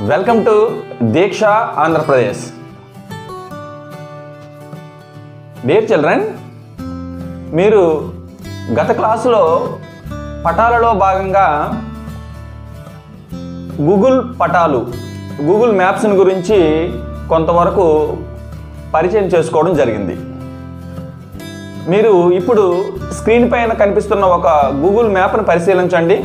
welcome to Deeksha Andhra Pradesh dear children మీరు గత క్లాసులో పటాలలో భాగంగా గూగుల్ పటాలు గూగుల్ మ్యాప్స్ని గురించి కొంతవరకు పరిచయం చేసుకోవడం జరిగింది మీరు ఇప్పుడు స్క్రీన్ పైన కనిపిస్తున్న ఒక గూగుల్ మ్యాప్ను పరిశీలించండి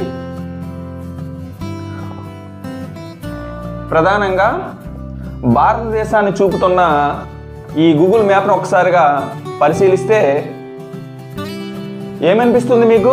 ప్రధానంగా భారతదేశాన్ని చూపుతున్న ఈ గూగుల్ మ్యాప్ను ఒకసారిగా పరిశీలిస్తే ఏమనిపిస్తుంది మీకు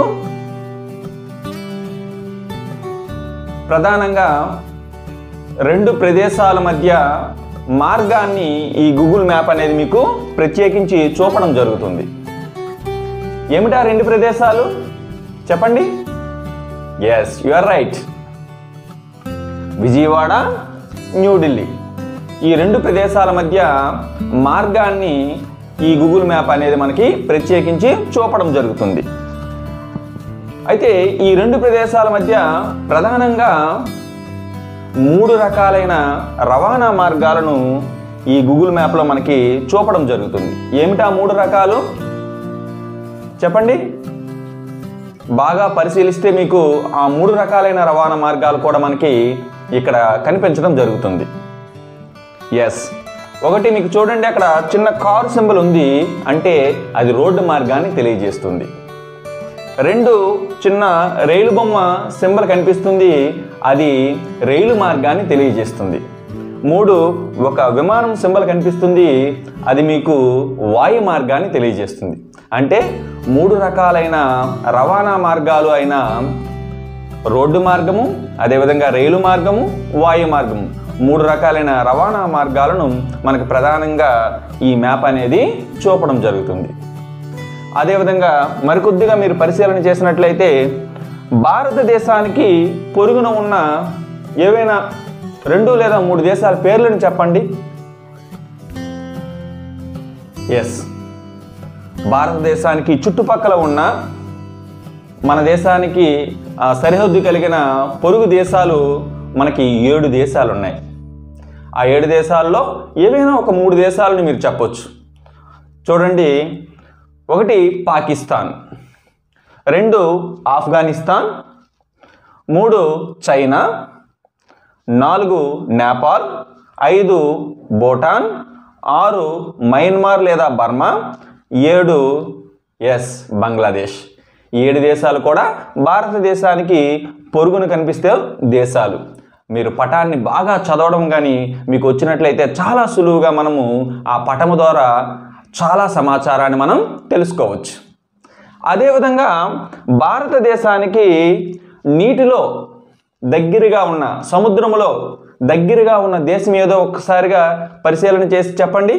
ప్రధానంగా రెండు ప్రదేశాల మధ్య మార్గాన్ని ఈ గూగుల్ మ్యాప్ అనేది మీకు ప్రత్యేకించి చూపడం జరుగుతుంది ఏమిటా రెండు ప్రదేశాలు చెప్పండి yes you are right Vijayawada New Delhi ఈ రెండు ప్రదేశాల మధ్య మార్గాన్ని ఈ గూగుల్ మ్యాప్ అనేది మనకి ప్రత్యేకించి చూపడం జరుగుతుంది అయితే ఈ రెండు ప్రదేశాల మధ్య ప్రధానంగా మూడు రకాలైన రవాణా మార్గాలను ఈ గూగుల్ మ్యాప్లో మనకి చూపడం జరుగుతుంది ఏమిటా మూడు రకాలు చెప్పండి బాగా పరిశీలిస్తే మీకు ఆ మూడు రకాలైన రవాణా మార్గాలు కూడా మనకి ఇక్కడ కనిపించడం జరుగుతుంది ఎస్ ఒకటి మీకు చూడండి అక్కడ చిన్న కారు సింబల్ ఉంది అంటే అది రోడ్డు మార్గాన్ని తెలియజేస్తుంది రెండు చిన్న రైలు బొమ్మ సింబల్ కనిపిస్తుంది అది రైలు మార్గాన్ని తెలియజేస్తుంది మూడు ఒక విమానం సింబల్ కనిపిస్తుంది అది మీకు వాయు మార్గాన్ని తెలియజేస్తుంది అంటే మూడు రకాలైన రవాణా మార్గాలు అయిన రోడ్డు మార్గము అదేవిధంగా రైలు మార్గము వాయు మార్గము మూడు రకాలైన రవాణా మార్గాలను మనకు ప్రధానంగా ఈ మ్యాప్ అనేది చూపడం జరుగుతుంది అదేవిధంగా మరికొద్దిగా మీరు పరిశీలన చేసినట్లయితే భారతదేశానికి పొరుగున ఉన్న ఏవైనా రెండు లేదా మూడు దేశాల పేర్లను చెప్పండి ఎస్ భారతదేశానికి చుట్టుపక్కల ఉన్న మన దేశానికి ఆ, సరిహద్దు కలిగిన పొరుగు దేశాలు మనకి ఏడు దేశాలు ఉన్నాయి ఆ ఏడు దేశాల్లో ఏవైనా ఒక మూడు దేశాలను మీరు చెప్పొచ్చు చూడండి ఒకటి పాకిస్తాన్ రెండు ఆఫ్ఘనిస్తాన్ మూడు చైనా నాలుగు నేపాల్ ఐదు భూటాన్ ఆరు మయన్మార్ లేదా బర్మా ఏడు ఎస్ బంగ్లాదేశ్ ఈ ఏడు దేశాలు కూడా భారతదేశానికి పొరుగున కనిపిస్తే దేశాలు మీరు పటాన్ని బాగా చదవడం కానీ మీకు వచ్చినట్లయితే చాలా సులువుగా మనము ఆ పటము ద్వారా చాలా సమాచారాన్ని మనం తెలుసుకోవచ్చు అదేవిధంగా భారతదేశానికి నీటిలో దగ్గరగా ఉన్న సముద్రములో దగ్గరగా ఉన్న దేశం ఏదో ఒక్కసారిగా పరిశీలన చేసి చెప్పండి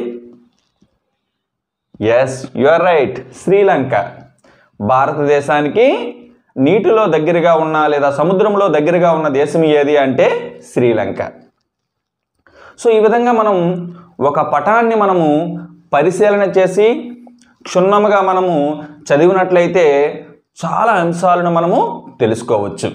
yes you are right Sri Lanka భారతదేశానికి నీటిలో దగ్గరగా ఉన్న లేదా సముద్రంలో దగ్గరగా ఉన్న దేశం ఏది అంటే శ్రీలంక సో ఈ విధంగా మనం ఒక పటాన్ని మనము పరిశీలన చేసి క్షుణ్ణముగా మనము చదివినట్లయితే చాలా అంశాలను మనము తెలుసుకోవచ్చు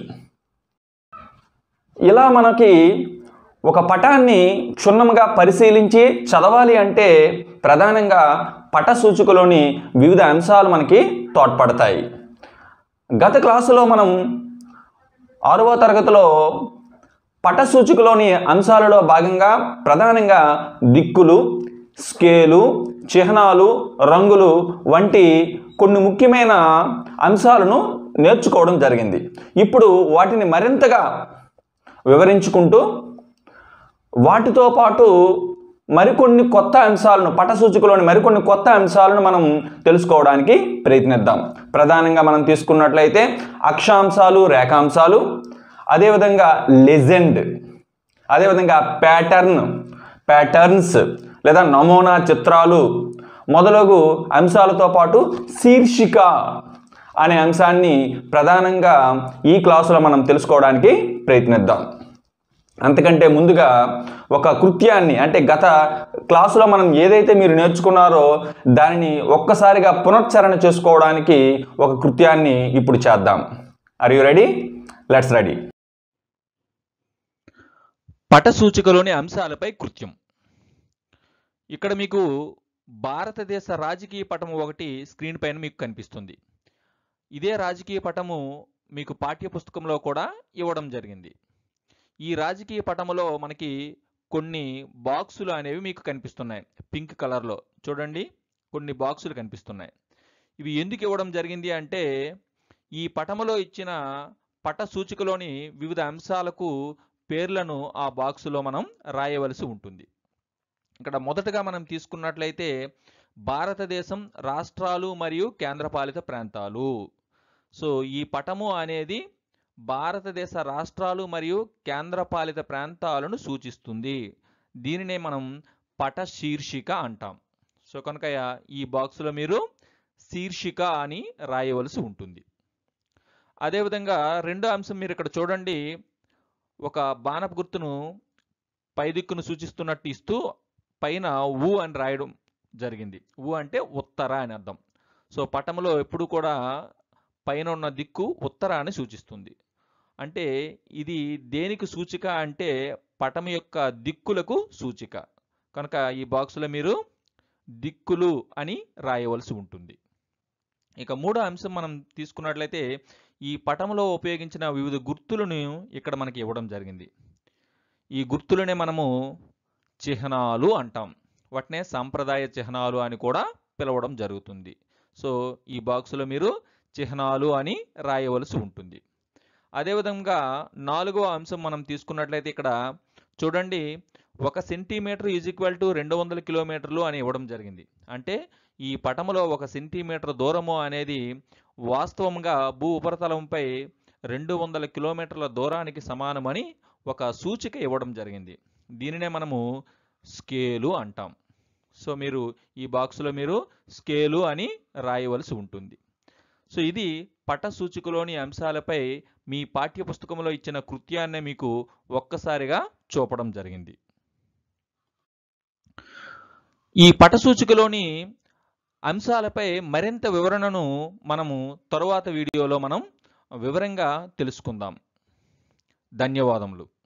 ఇలా మనకి ఒక పటాన్ని క్షుణ్ణంగా పరిశీలించి చదవాలి అంటే ప్రధానంగా పట సూచికలోని వివిధ అంశాలు మనకి తోడ్పడతాయి గత క్లాసులో మనం ఆరవ తరగతిలో పట సూచికలోని అంశాలలో భాగంగా ప్రధానంగా దిక్కులు స్కేలు చిహ్నాలు రంగులు వంటి కొన్ని ముఖ్యమైన అంశాలను నేర్చుకోవడం జరిగింది ఇప్పుడు వాటిని మరింతగా వివరించుకుంటూ వాటితో పాటు మరికొన్ని కొత్త అంశాలను పట సూచికలోని మరికొన్ని కొత్త అంశాలను మనం తెలుసుకోవడానికి ప్రయత్నిద్దాం ప్రధానంగా మనం తీసుకున్నట్లయితే అక్షాంశాలు రేఖాంశాలు అదేవిధంగా లెజెండ్ అదేవిధంగా ప్యాటర్న్ ప్యాటర్న్స్ లేదా నమూనా చిత్రాలు మొదలగు అంశాలతో పాటు శీర్షిక అనే అంశాన్ని ప్రధానంగా ఈ క్లాసులో మనం తెలుసుకోవడానికి ప్రయత్నిద్దాం అంతకంటే ముందుగా ఒక కృత్యాన్ని అంటే గత క్లాసులో మనం ఏదైతే మీరు నేర్చుకున్నారో దానిని ఒక్కసారిగా పునశ్చరణ చేసుకోవడానికి ఒక కృత్యాన్ని ఇప్పుడు చేద్దాం are you ready let's ready పటసూచికలోని అంశాలపై కృత్యం ఇక్కడ మీకు భారతదేశ రాజకీయ పటము ఒకటి స్క్రీన్ పైన మీకు కనిపిస్తుంది ఇదే రాజకీయ పటము మీకు పాఠ్యపుస్తకంలో కూడా ఇవ్వడం జరిగింది ఈ రాజకీయ పటములో మనకి కొన్ని బాక్సులు అనేవి మీకు కనిపిస్తున్నాయి పింక్ కలర్లో చూడండి కొన్ని బాక్సులు కనిపిస్తున్నాయి ఇవి ఎందుకు ఇవ్వడం జరిగింది అంటే ఈ పటములో ఇచ్చిన పట సూచికలోని వివిధ అంశాలకు పేర్లను ఆ బాక్సులో మనం రాయవలసి ఉంటుంది ఇక్కడ మొదటగా మనం తీసుకున్నట్లయితే భారతదేశం రాష్ట్రాలు మరియు కేంద్రపాలిత ప్రాంతాలు సో ఈ పటము అనేది భారతదేశ రాష్ట్రాలు మరియు కేంద్రపాలిత ప్రాంతాలను సూచిస్తుంది దీనినే మనం పట శీర్షిక అంటాం సో కనుక ఈ బాక్సులో మీరు శీర్షిక అని రాయవలసి ఉంటుంది అదేవిధంగా రెండో అంశం మీరు ఇక్కడ చూడండి ఒక బాణపు గుర్తును పై దిక్కును సూచిస్తున్నట్టు ఇస్తూ పైన ఊ అని రాయడం జరిగింది ఊ అంటే ఉత్తర అని అర్థం సో పటంలో ఎప్పుడు కూడా పైన ఉన్న దిక్కు ఉత్తర అని సూచిస్తుంది అంటే ఇది దేనికి సూచిక అంటే పటం యొక్క దిక్కులకు సూచిక కనుక ఈ బాక్సులో మీరు దిక్కులు అని రాయవలసి ఉంటుంది ఇక మూడో అంశం మనం తీసుకున్నట్లయితే ఈ పటంలో ఉపయోగించిన వివిధ గుర్తులను ఇక్కడ మనకి ఇవ్వడం జరిగింది ఈ గుర్తులనే మనము చిహ్నాలు అంటాం వాటినే సాంప్రదాయ చిహ్నాలు అని కూడా పిలవడం జరుగుతుంది సో ఈ బాక్సులో మీరు చిహ్నాలు అని రాయవలసి ఉంటుంది అదేవిధంగా నాలుగవ అంశం మనం తీసుకున్నట్లయితే ఇక్కడ చూడండి ఒక సెంటీమీటర్ ఈజ్ ఈక్వల్ టు రెండు వందల కిలోమీటర్లు అని ఇవ్వడం జరిగింది అంటే ఈ పటములో ఒక సెంటీమీటర్ దూరము అనేది వాస్తవంగా భూ ఉపరితలంపై రెండు వందల కిలోమీటర్ల దూరానికి సమానమని ఒక సూచిక ఇవ్వడం జరిగింది దీనినే మనము స్కేలు అంటాం సో మీరు ఈ బాక్సులో మీరు స్కేలు అని రాయవలసి ఉంటుంది సో ఇది పట సూచికలోని అంశాలపై మీ పాఠ్యపుస్తకంలో ఇచ్చిన కృత్యాన్నే మీకు ఒక్కసారిగా చూపడం జరిగింది ఈ పట సూచికలోని అంశాలపై మరింత వివరణను మనము తరువాత వీడియోలో మనం వివరంగా తెలుసుకుందాం ధన్యవాదములు